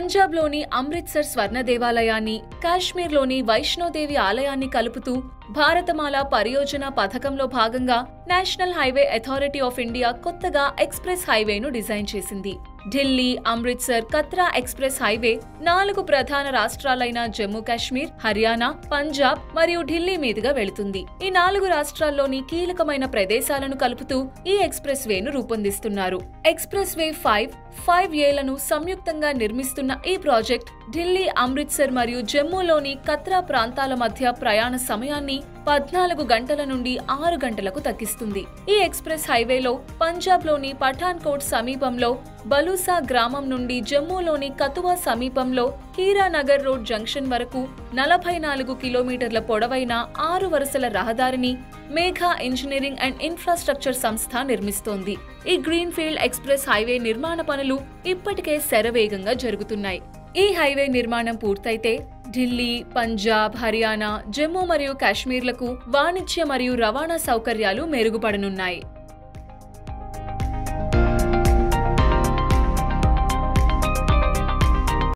పంజాబ్లోని అమృత్సర్ స్వర్ణ దేవాలయాన్ని కాశ్మీర్లోని వైష్ణోదేవి ఆలయాన్ని కలుపుతూ భారతమాల పరియోజన పథకంలో భాగంగా national highway authority of India కొత్తగా ఎక్స్ప్రెస్ హైవేను డిజైన్ చేసింది ఢిల్లీ అమృత్సర్ కత్రా ఎక్స్ప్రెస్ హైవే నాలుగు ప్రధాన రాష్ట్రాలైన జమ్మూ కాశ్మీర్ హర్యానా పంజాబ్ మరియు ఢిల్లీ మీదుగా వెళుతుంది ఈ నాలుగు రాష్ట్రాల్లోని కీలకమైన ప్రదేశాలను కలుపుతూ ఈ ఎక్స్ప్రెస్ వేను రూపొందిస్తున్నారు ఎక్స్ప్రెస్ వే ఫైవ్ ఫైవ్ ఏలను సంయుక్తంగా నిర్మిస్తున్న ఈ ప్రాజెక్ట్ ఢిల్లీ అమృత్సర్ మరియు జమ్మూలోని కత్రా ప్రాంతాల మధ్య ప్రయాణ సమయాన్ని పద్నాలుగు గంటల నుండి ఆరు గంటలకు తగ్గిస్తుంది ఈ ఎక్స్ప్రెస్ హైవేలో పంజాబ్లోని పఠాన్కోట్ సమీపంలో బలూసా గ్రామం నుండి జమ్మూలోని కతువా సమీపంలో హీరానగర్ రోడ్ జంక్షన్ వరకు నలభై నాలుగు కిలోమీటర్ల పొడవైన ఆరు వరుసల రహదారిని మేఘా ఇంజనీరింగ్ అండ్ ఇన్ఫ్రాస్ట్రక్చర్ సంస్థ నిర్మిస్తోంది ఈ గ్రీన్ఫీల్డ్ ఎక్స్ప్రెస్ హైవే నిర్మాణ పనులు ఇప్పటికే శరవేగంగా జరుగుతున్నాయి ఈ హైవే నిర్మాణం పూర్తయితే ఢిల్లీ పంజాబ్ హర్యానా జమ్మూ మరియు కాశ్మీర్లకు వాణిజ్య మరియు రవాణా సౌకర్యాలు మెరుగుపడనున్నాయి